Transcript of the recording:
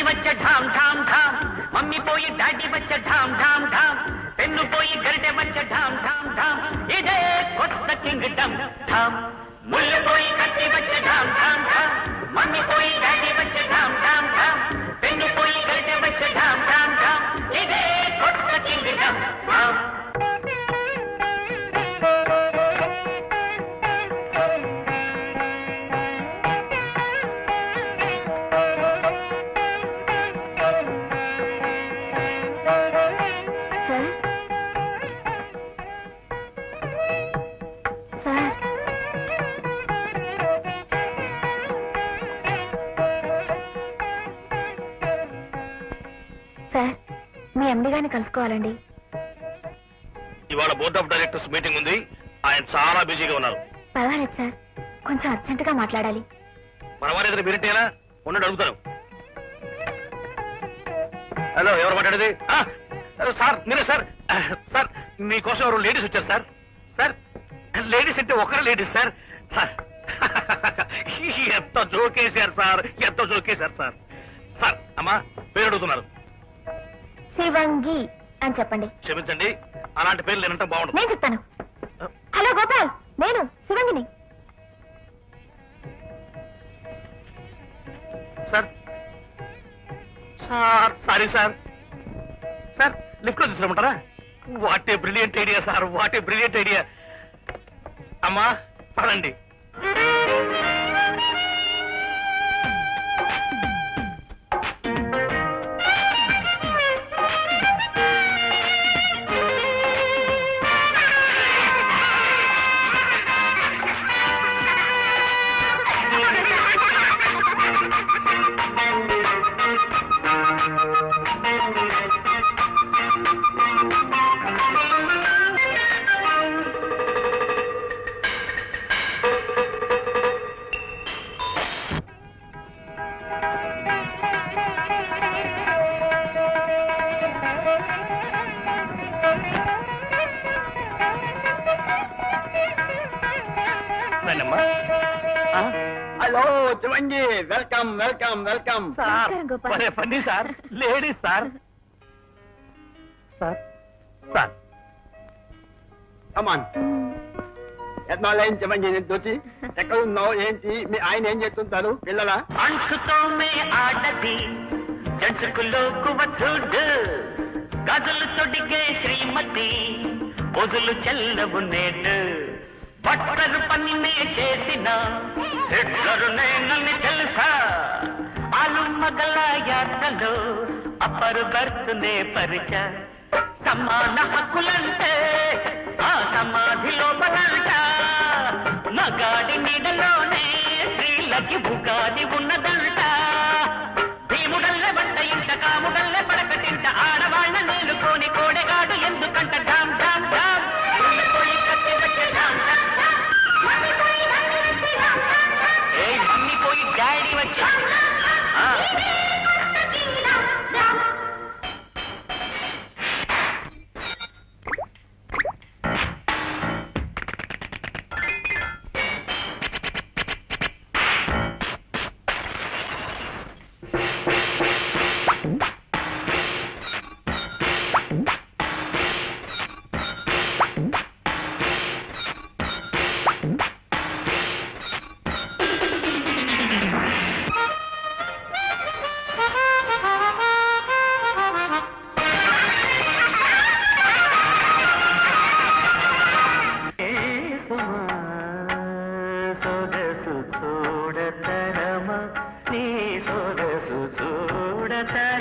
వచ్చే ఢామ్ ఢామ్ ఢామ్ మమ్మీ పోయి డాడీ వచ్చే ఢామ్ ఢామ్ ఢామ్ పెన్ను పోయి గరిటె వచ్చే ఢామ్ ఢామ్ ఢామ్ ఇదే కొత్త కింగ్ డమ్ ఢామ్ ముళ్ళు పోయి కత్తి వచ్చే ఢామ్ ఢామ్ ఢామ్ మమ్మీ పోయి డాడీ వచ్చే ఢామ్ ఢామ్ ఢామ్ పెన్ను పోయి గరిటె వచ్చే ఢామ్ ఢామ్ ఢామ్ ఇదే కొత్త కింగ్ డమ్ ఢామ్ సార్ సార్ సార్ మీ ఎండి గారిని కలుసుకోవాలండి ఇవాళ బోర్డ్ ఆఫ్ డైరెక్టర్స్ మీటింగ్ ఉంది ఆయన చాలా బిజీగా ఉన్నారు పర్వాలేదు సార్ కొంచెం అర్జెంటుగా మాట్లాడాలి మన వారి దగ్గర మీరేంటేనా ఉండండి అడుగుతాను హలో ఎవరు మాట్లాడేది ఆ, సార్ నేనే సార్ ఆ, సార్ మీకోసం ఎవరు లేడీస్ వచ్చారు సార్ సార్ లేడీస్ అంటే ఒకరే లేడీస్ సార్ సార్ ఎంత జోకేశారు సార్ ఎంత జోకేశారు సార్ సార్ అమ్మా పేరు అడుగుతున్నారు శివంగి అని చెప్పండి క్షమించండి అలాంటి పేర్లు నేనంటే బాగుంటుంది నేను చెప్తాను హలో గోపాల్ నేను Shivangini sir sir sorry sir sir lift లో తీసుకురమ్మంటారా what a brilliant idea sir what a brilliant idea అమ్మా పదండి రండమ్మా ఆ, hello Shivanji welcome welcome welcome sir నమస్కారం, గోపాల్. భలే పని sir ladies sir sir sir come on ఎన్నాళ్ళైంది శివంజీ నేను చూసి ఎక్కడ ఉన్నావు ఏంటి మీ ఆయన ఏం చేస్తుంటారు పిల్లల అంచుతో మే ఆడది జంచుకులో కువచుడు గజలు తొడిగే శ్రీమతి పొజులు చెల్లవు నేడు బట్టరు పని నే చేసిన హిట్లరు నేనని తెలుసా ఆలు మగల యాత్రలో అప్పరు బర్తునే పరిచ సమాన హక్కులంటే ఆ సమాధి లోపలంట మగాడి నీడలోనే స్త్రీలకి ఉగాది ఉన్నదంట భీముడల్లే వంట ఇంట కాముడల్లే పడకటింట ఆడవాళ్ళ నేలుకోని కోడెగాడు ఎందుకంట డామ్ డామ్ డామ్ పోయి కత్తి పెట్టే డామ్ డామ్ డామ్. ఏయ్ మమ్మీ పోయి డాడీ వచ్చా ఆ. సొగసు చూడతరమ నీ సొగసు చూడతరమ